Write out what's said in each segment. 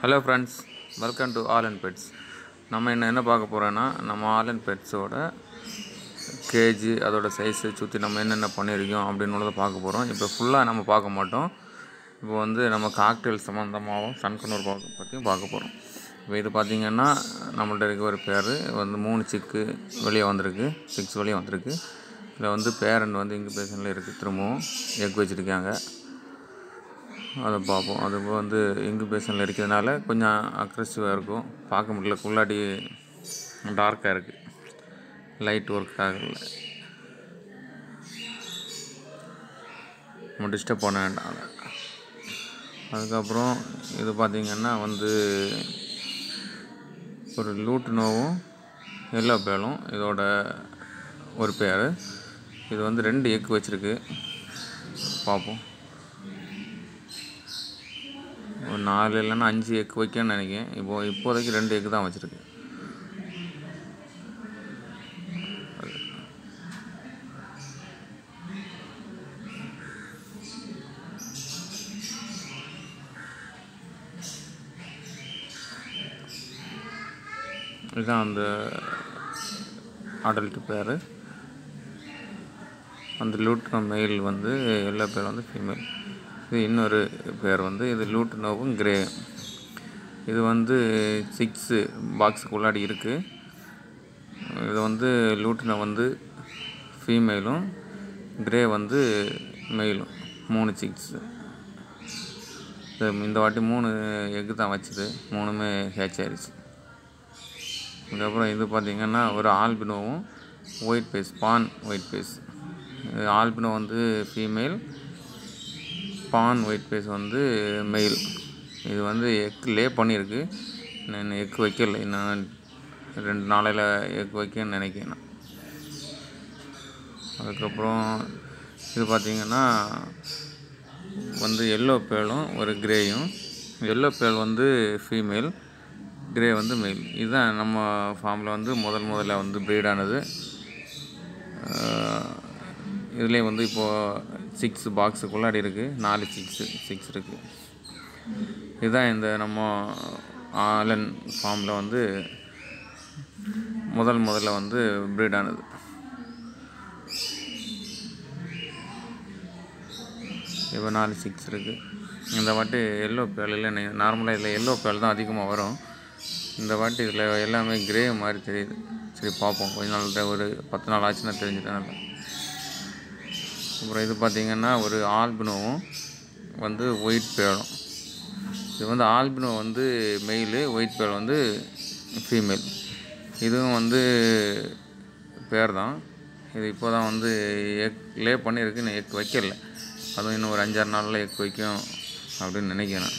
Hello friends welcome to all and pets நம்ம என்ன என்ன பார்க்க போகிறோன்னா நம்ம ஆல் அண்ட் பெட்ஸோட கேஜி அதோட சைஸை சுற்றி நம்ம என்னென்ன பண்ணியிருக்கோம் அப்படின்னு உள்ளதை பார்க்க போகிறோம் இப்போ ஃபுல்லாக நம்ம பார்க்க மாட்டோம் இப்போ வந்து நம்ம காக்டெயில் சம்மந்தமாகவும் சன்கனூர் பார்க்க பற்றியும் பார்க்க போகிறோம் இப்போ இது பார்த்திங்கன்னா நம்மள்ட்ட இருக்க ஒரு பேர் வந்து மூணு சிக்கு வெளியே வந்திருக்கு சிக்ஸ் வெளியே வந்திருக்கு இதில் வந்து பேரண்ட் வந்து இன்குபேஷனில் இருக்குது திரும்பவும் எக் வச்சுருக்காங்க அதை பார்ப்போம் அது வந்து இன்குபேஷனில் இருக்கிறதுனால கொஞ்சம் அக்ரெசிவாக இருக்கும் பார்க்க முடியல குள்ளாடி டார்க்காக இருக்குது லைட் ஒர்க் ஆகல நம்ம டிஸ்டர்ப் பண்ண வேண்டாம் அதை. அதுக்கப்புறம் இது பார்த்திங்கன்னா வந்து ஒரு லூட் நோவும் எல்லோ பேலும் இதோட ஒரு பேர் இது வந்து ரெண்டு எக் வச்சுருக்கு பார்ப்போம் ஒரு நாலு இல்லைன்னா அஞ்சு எக் வைக்கன்னு நினைக்கிறேன் இப்போ இப்போதைக்கு ரெண்டு எக் தான் வச்சுருக்கு இதுதான் அந்த அடல்ட் பேர் அந்த லூட்னோ மெயில் வந்து எல்லா பேர் வந்து ஃபீமேல் இது இன்னொரு பேர் வந்து இது லூட்னோவும் கிரே இது வந்து சிக்ஸு பாக்ஸுக்குள்ளாடி இருக்குது இது வந்து லூட்னோ வந்து ஃபீமேலும் கிரே வந்து மெயிலும் மூணு சிக்ஸு இந்த வாட்டி மூணு எக்கு தான் வச்சுது மூணுமே ஹேச் ஆயிடுச்சு அதுக்கப்புறம் இது பார்த்திங்கன்னா ஒரு ஆல்பினோவும் ஒயிட் பேஸ் பான் ஒயிட் பேஸ் ஆல்பினோ வந்து ஃபீமேல் பான் ஒயிட் பேஸ் வந்து மெயில் இது வந்து எக் லே பண்ணியிருக்கு நான் எக் வைக்கல இன்னும் ரெண்டு நாளையில் எக் வைக்கன்னு நினைக்கிறேன் நான். அதுக்கப்புறம் இது பார்த்திங்கன்னா வந்து எல்லோ பேலும் ஒரு கிரேயும் எல்லோ பேல் வந்து ஃபீமேல் கிரே வந்து மெயில் இதுதான் நம்ம ஃபார்மில் வந்து முதல் முதல்ல வந்து breed ஆனது இதுலேயே வந்து இப்போது சிக்ஸ் பாக்ஸுக்குள்ளாடி இருக்குது நாலு சிக்ஸு சிக்ஸ் இருக்குது இதுதான் இந்த நம்ம ஆலன் ஃபார்மில் வந்து முதல் முதல்ல வந்து breed ஆனது இப்போ நாலு சிக்ஸ் இருக்குது இந்த வாட்டி எல்லோ பேல் இல்லை நார்மலாக இதில் எல்லோ பேல் தான் அதிகமாக வரும் இந்த வாட்டி இதில் எல்லாமே கிரே மாதிரி தெரியுது சரி பார்ப்போம் கொஞ்ச நாள் ஒரு பத்து நாள் ஆச்சுன்னா தெரிஞ்சுட்டேன் அப்புறம் இது பார்த்திங்கன்னா ஒரு ஆல்பினோவும் வந்து ஒயிட் பேலும் இது வந்து ஆல்பினோ வந்து மெயிலு ஒயிட் பேல் வந்து ஃபீமேல் இதுவும் வந்து பேர் தான் இது இப்போ தான் வந்து எக் லே பண்ணியிருக்கு இன்னும் எக் வைக்கல அதுவும் இன்னும் ஒரு அஞ்சாறு நாளில் எக் வைக்கும் அப்படின்னு நினைக்கிறேன்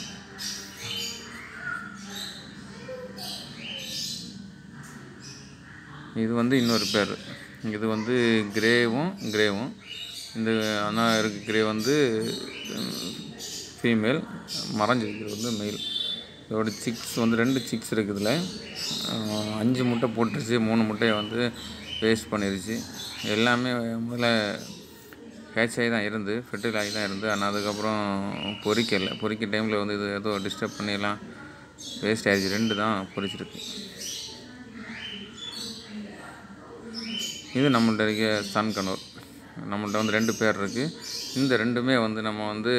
இது வந்து இன்னொரு பேர் இது வந்து கிரேவும் கிரேவும் இந்த அண்ணா இருக்க கிரே வந்து ஃபீமேல் மறைஞ்சிருக்கிறது வந்து மெயில் இதோட சிக்ஸ் வந்து ரெண்டு சிக்ஸ் இருக்குதுல அஞ்சு முட்டை போட்டுருச்சு மூணு முட்டையை வந்து வேஸ்ட் பண்ணிருச்சு எல்லாமே முதல்ல கேட்ச் ஆகி தான் இருந்து ஃபெர்டில் ஆகி தான் இருந்து ஆனால் அதுக்கப்புறம் பொறிக்கலை பொறிக்க டைமில் வந்து இது ஏதோ டிஸ்டர்ப் பண்ணிடலாம் வேஸ்ட் ஆயிடுச்சு ரெண்டு தான் பொறிச்சிருக்கு இது நம்மள்ட்ட இருக்க சன் கனூர் நம்மள்ட்ட வந்து ரெண்டு பேர் இருக்குது இந்த ரெண்டுமே வந்து நம்ம வந்து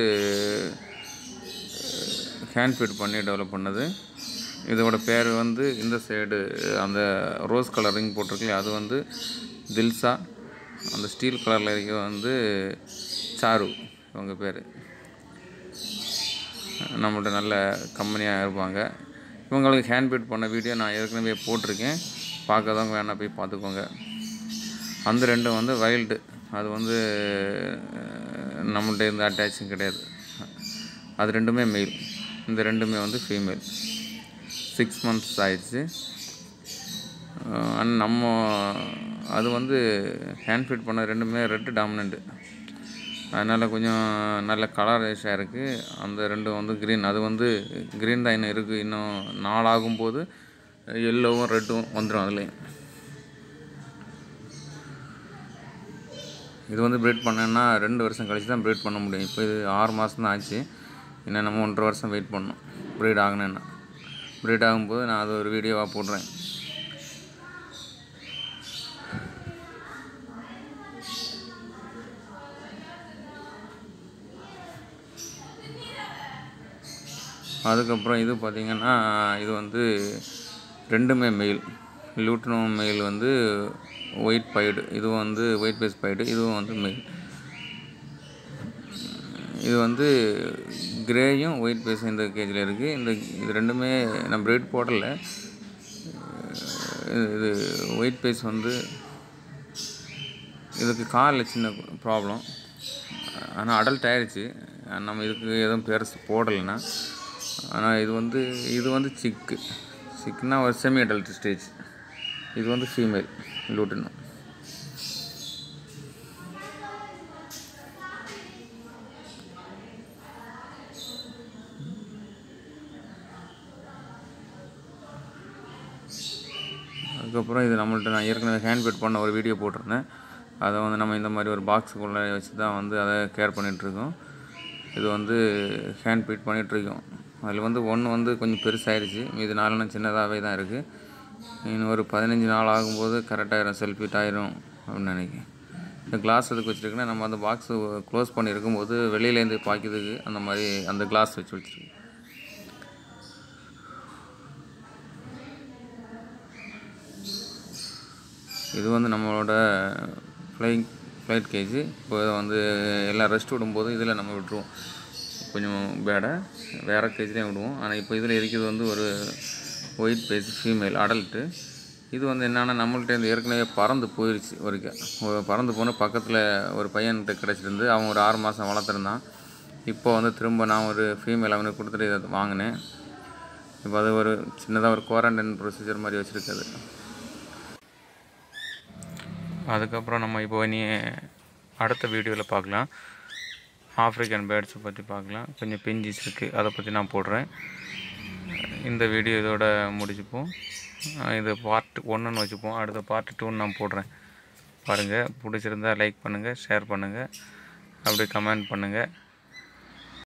ஹேண்ட் ஃபீட் பண்ணி டெவலப் பண்ணது இதோட பேர் வந்து இந்த சைடு அந்த ரோஸ் கலர் ரிங் போட்டிருக்கலையே அது வந்து தில்சா அந்த ஸ்டீல் கலரில் இருக்க வந்து சாரு இவங்க பேர் நம்மள்ட்ட நல்ல கம்பெனியாக இருப்பாங்க இவங்களுக்கு ஹேண்ட் ஃபீட் பண்ண வீடியோ நான் ஏற்கனவே போட்டிருக்கேன் பார்க்காதவங்க வேணால் போய் பார்த்துக்கோங்க அந்த ரெண்டும் வந்து வைல்டு அது வந்து நம்மள்ட்ட இருந்து அட்டாச்சும் கிடையாது அது ரெண்டுமே மெயில் இந்த ரெண்டுமே வந்து ஃபீமேல் சிக்ஸ் மந்த்ஸ் ஆயிடுச்சு அண்ட் நம்ம அது வந்து ஹேண்ட் ஃபீட் பண்ண ரெண்டுமே ரெட்டு டாமினண்ட்டு அதனால் கொஞ்சம் நல்ல கலரேஷாக இருக்குது அந்த ரெண்டும் வந்து க்ரீன் அது வந்து க்ரீன் தான் இன்னும் இருக்குது இன்னும் நாளாகும்போது எல்லோவும் ரெட்டும் வந்துடும் அதுலேயும் இது வந்து ப்ரீட் பண்ணேன்னா ரெண்டு வருஷம் கழிச்சு தான் ப்ரீட் பண்ண முடியும் இப்போ இது ஆறு மாதம் தான் ஆச்சு இன்னும் நம்ம ஒன்றரை வருஷம் வெயிட் பண்ணணும் ப்ரீட் ஆகணுன்னா ப்ரீட் ஆகும்போது நான் அது ஒரு வீடியோவாக போடுறேன் அதுக்கப்புறம் இது பார்த்திங்கன்னா இது வந்து ரெண்டுமே மெயில் லூட்டினோ மெயில் வந்து ஒயிட் பைடு இதுவும் வந்து ஒயிட் பேஸ் பைடு இதுவும் வந்து மெயில் இது வந்து கிரேயும் ஒயிட் பேஸும் இந்த கேஜில் இருக்குது இந்த இது ரெண்டுமே நான் ப்ரீட் போடலை இது ஒயிட் பேஸ் வந்து இதுக்கு காலில் சின்ன ப்ராப்ளம் ஆனால் அடல்ட் ஆயிடுச்சு நம்ம இதுக்கு எதுவும் பெருசு போடலைன்னா ஆனால் இது வந்து இது வந்து சிக்கு சிக்குனா ஒரு செமி அடல்ட் ஸ்டேஜ் இது வந்து ஃபீமேல் லூட்டினோ அதுக்கப்புறம் இது நம்மள்ட்ட நான் ஏற்கனவே ஹேண்ட் பேட் பண்ண ஒரு வீடியோ போட்டிருந்தேன் அதை வந்து நம்ம இந்த மாதிரி ஒரு பாக்ஸுக்குள்ளே வச்சு தான் வந்து அதை கேர் பண்ணிகிட்ருக்கோம் இது வந்து ஹேண்ட் பீட் பண்ணிகிட்ருக்கோம் அதில் வந்து ஒன்று வந்து கொஞ்சம் பெருசாகிடுச்சு மீது நாலெண்ணம் சின்னதாகவே தான் இருக்குது இன்னும் ஒரு பதினஞ்சு நாள் ஆகும்போது கரெக்டாகிடும் செல்ஃபிட் ஆயிரும் அப்படின்னு நினைக்கிறேன் இந்த கிளாஸ் எதுக்கு வச்சுருக்குன்னா நம்ம அந்த பாக்ஸு க்ளோஸ் பண்ணி இருக்கும்போது வெளியிலேருந்து பாய்க்கிறதுக்கு அந்த மாதிரி அந்த கிளாஸ் வச்சு வச்சுருக்கேன் இது வந்து நம்மளோட ஃப்ளைங் ஃப்ளைட் கேஜி இப்போ இதை வந்து எல்லாம் ரெஸ்ட் விடும்போது இதில் நம்ம விட்டுருவோம் கொஞ்சம் பேடை வேறு கேஜ்லேயும் விடுவோம் ஆனால் இப்போ இதில் இருக்கிறது வந்து ஒரு ஒயிட் பேஸ் ஃபீமேல் அடல்ட்டு இது வந்து என்னென்னா நம்மள்ட்ட இந்த ஏற்கனவே பறந்து போயிடுச்சு ஒருக்க ஒரு பறந்து போன பக்கத்தில் ஒரு பையன்கிட்ட கிடச்சிருந்து அவன் ஒரு ஆறு மாதம் வளர்த்துருந்தான் இப்போ வந்து திரும்ப நான் ஒரு ஃபீமேல் அவனுக்கு கொடுத்துட்டு இதை வாங்கினேன் இப்போ அது ஒரு சின்னதாக ஒரு குவாரண்டைன் ப்ரொசீஜர் மாதிரி வச்சுருக்காது அதுக்கப்புறம் நம்ம இப்போ இனி அடுத்த வீடியோவில் பார்க்கலாம் ஆஃப்ரிக்கன் பேர்ட்ஸை பற்றி பார்க்கலாம் கொஞ்சம் பிஞ்சிஸ் இருக்குது அதை பற்றி நான் போடுறேன் இந்த வீடியோ இதோட முடிச்சுப்போம் இது பார்ட் ஒன்றுன்னு வச்சுப்போம் அடுத்த பார்ட் டூன்னு நான் போடுறேன் பாருங்கள் பிடிச்சிருந்தா லைக் பண்ணுங்கள் ஷேர் பண்ணுங்கள் அப்படியே கமெண்ட் பண்ணுங்கள்